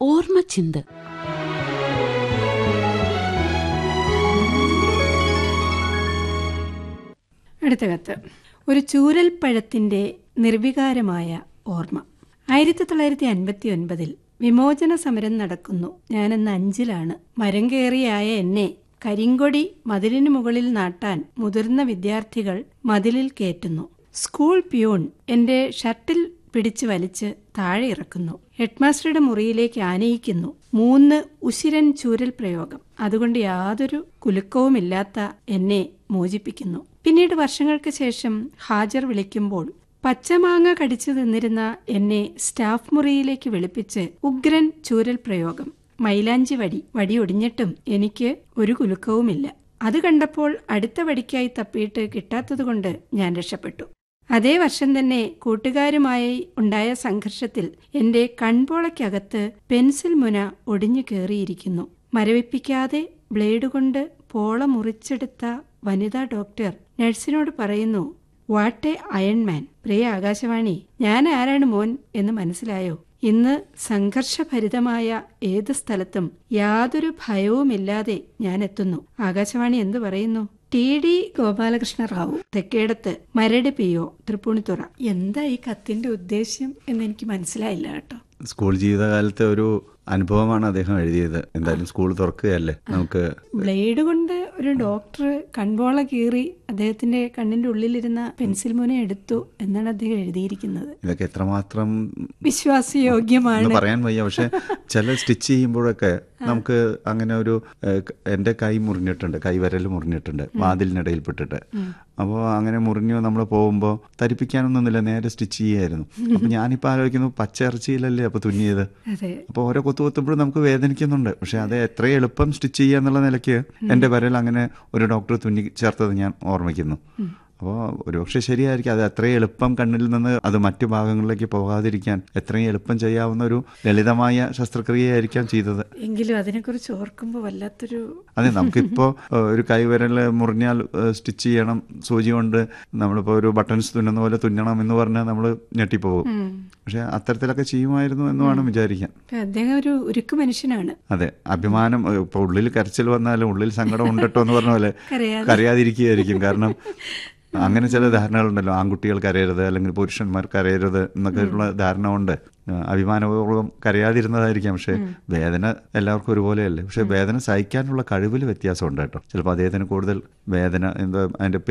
ഓർമ്മച്ചിന്ത് അടുത്ത കത്ത് ഒരു ചൂരൽ പഴത്തിന്റെ നിർവികാരമായ ഓർമ്മ ആയിരത്തി തൊള്ളായിരത്തി അൻപത്തി ഒൻപതിൽ വിമോചന സമരം നടക്കുന്നു ഞാനെന്ന് അഞ്ചിലാണ് മരം കയറിയായ എന്നെ കരിങ്കൊടി മതിലിനു മുകളിൽ നാട്ടാൻ മുതിർന്ന വിദ്യാർത്ഥികൾ മതിലിൽ കയറ്റുന്നു സ്കൂൾ പ്യൂൺ എന്റെ ഷർട്ടിൽ പിടിച്ചു വലിച്ച് താഴെ ഇറക്കുന്നു ഹെഡ്മാസ്റ്ററുടെ മുറിയിലേക്ക് ആനയിക്കുന്നു മൂന്ന് ഉശിരൻ ചൂരൽ പ്രയോഗം അതുകൊണ്ട് യാതൊരു കുലുക്കവുമില്ലാത്ത എന്നെ മോചിപ്പിക്കുന്നു പിന്നീട് വർഷങ്ങൾക്ക് ശേഷം ഹാജർ വിളിക്കുമ്പോൾ പച്ചമാങ്ങ കടിച്ചു തിന്നിരുന്ന എന്നെ സ്റ്റാഫ് മുറിയിലേക്ക് വിളിപ്പിച്ച് ഉഗ്രൻ ചൂരൽ പ്രയോഗം മൈലാഞ്ചി വടി വടി ഒടിഞ്ഞിട്ടും എനിക്ക് ഒരു കുലുക്കവുമില്ല അത് കണ്ടപ്പോൾ അടുത്ത വടിക്കായി തപ്പിയിട്ട് കിട്ടാത്തതുകൊണ്ട് ഞാൻ രക്ഷപ്പെട്ടു അതേ വർഷം തന്നെ കൂട്ടുകാരുമായി ഉണ്ടായ സംഘർഷത്തിൽ എന്റെ കൺപോളയ്ക്കകത്ത് പെൻസിൽ മുന ഒടിഞ്ഞു കയറിയിരിക്കുന്നു മരവിപ്പിക്കാതെ ബ്ലേഡ് കൊണ്ട് പോള മുറിച്ചെടുത്ത വനിതാ ഡോക്ടർ നഴ്സിനോട് പറയുന്നു വാട്ട് എ അയൺമാൻ പ്രിയ ആകാശവാണി ഞാൻ ആരാണ് മോൻ എന്ന് മനസ്സിലായോ ഇന്ന് സംഘർഷഭരിതമായ ഏത് സ്ഥലത്തും യാതൊരു ഭയവുമില്ലാതെ ഞാൻ എത്തുന്നു ആകാശവാണി എന്തു പറയുന്നു T D Gopalakrishna Rao Thekkedath Maradu P O Tripunithura എന്താ ഈ കത്തിന്റെ ഉദ്ദേശ്യം എന്ന് എനിക്ക് മനസ്സിലായില്ല കേട്ടോ സ്കൂൾ ജീവിതകാലത്തെ ഒരു അനുഭവമാണ് അദ്ദേഹം എഴുതിയത് എന്തായാലും സ്കൂൾ തുറക്കുകയല്ലേ നമുക്ക് ബ്ലേഡ് കൊണ്ട് ഒരു ഡോക്ടർ കൺപോള കീറി അദ്ദേഹത്തിന്റെ കണ്ണിന്റെ ഉള്ളിലിരുന്ന പെൻസിൽ മുന എടുത്തു എന്നാണ് അദ്ദേഹം എഴുതിയിരിക്കുന്നത് ഇതൊക്കെ എത്രമാത്രം വിശ്വാസയോഗ്യമാണ് എന്ന് പറയാൻ വയ്യ പക്ഷെ ചില സ്റ്റിച്ച് ചെയ്യുമ്പോഴൊക്കെ നമുക്ക് അങ്ങനെ ഒരു ഏഹ്, എൻ്റെ കൈ മുറിഞ്ഞിട്ടുണ്ട് കൈവരൽ മുറിഞ്ഞിട്ടുണ്ട് വാതിലിനിടയിൽ പെട്ടിട്ട് അപ്പോൾ അങ്ങനെ മുറിഞ്ഞു നമ്മൾ പോകുമ്പോൾ തരിപ്പിക്കാനൊന്നുമില്ല നേരെ സ്റ്റിച്ച് ചെയ്യായിരുന്നു അപ്പം ഞാനിപ്പോൾ ആലോചിക്കുന്നു പച്ച ഇറച്ചിയിലല്ലേ അപ്പോൾ തുന്നിയത് അതെ അപ്പോൾ ഓരോ കൊത്തു കൊത്തുമ്പോഴും നമുക്ക് വേദനിക്കുന്നുണ്ട് പക്ഷെ അത് എത്ര എളുപ്പം സ്റ്റിച്ച് ചെയ്യുക എന്നുള്ള നിലയ്ക്ക് എൻ്റെ വരൽ അങ്ങനെ ഒരു ഡോക്ടർ തുന്നി ചേർത്തത് ഞാൻ ഓർമ്മിക്കുന്നു അപ്പോൾ ഒരുപക്ഷെ ശരിയായിരിക്കും അത് എത്രയും എളുപ്പം കണ്ണിൽ നിന്ന് അത് മറ്റു ഭാഗങ്ങളിലേക്ക് പോകാതിരിക്കാൻ എത്രയും എളുപ്പം ചെയ്യാവുന്ന ഒരു ലളിതമായ ശസ്ത്രക്രിയയായിരിക്കാം ചെയ്തത് എങ്കിലും അതിനെക്കുറിച്ച് ഓർക്കുമ്പോൾ വല്ലാത്തൊരു അതെ നമുക്കിപ്പോൾ ഒരു കൈവിരൽ മുറിഞ്ഞാൽ സ്റ്റിച്ച് ചെയ്യണം സൂചി കൊണ്ട് നമ്മളിപ്പോൾ ഒരു ബട്ടൺസ് തുന്നുന്ന പോലെ തുന്നണം എന്ന് പറഞ്ഞാൽ നമ്മൾ ഞെട്ടിപ്പോകും പക്ഷെ അത്തരത്തിലൊക്കെ ചെയ്യുമായിരുന്നു എന്ന് വേണം വിചാരിക്കാൻ അദ്ദേഹം ഒരു ഉരുക്ക് മനുഷ്യനാണ് അതെ അഭിമാനം ഏഹ്, ഇപ്പൊ ഉള്ളിൽ കരച്ചിൽ വന്നാലും ഉള്ളിൽ സങ്കടം ഉണ്ടട്ടോ എന്ന് പറഞ്ഞ പോലെ കരയാതെ. കരയാതിരിക്കുകയായിരിക്കും കാരണം അങ്ങനെ ചില ധാരണകളുണ്ടല്ലോ ആൺകുട്ടികൾ കരയരുത് അല്ലെങ്കിൽ പുരുഷന്മാർ കരയരുത് എന്നൊക്കെ ഉള്ള ധാരണ ഉണ്ട് ഏഹ്, അഭിമാനപൂർവ്വം കരയാതിരുന്നതായിരിക്കാം പക്ഷെ വേദന എല്ലാവർക്കും ഒരുപോലെയല്ലേ പക്ഷെ വേദന സഹിക്കാനുള്ള കഴിവിൽ വ്യത്യാസമുണ്ട് കേട്ടോ ചിലപ്പോൾ അദ്ദേഹത്തിന് കൂടുതൽ വേദന എന്താ അതിന്റെ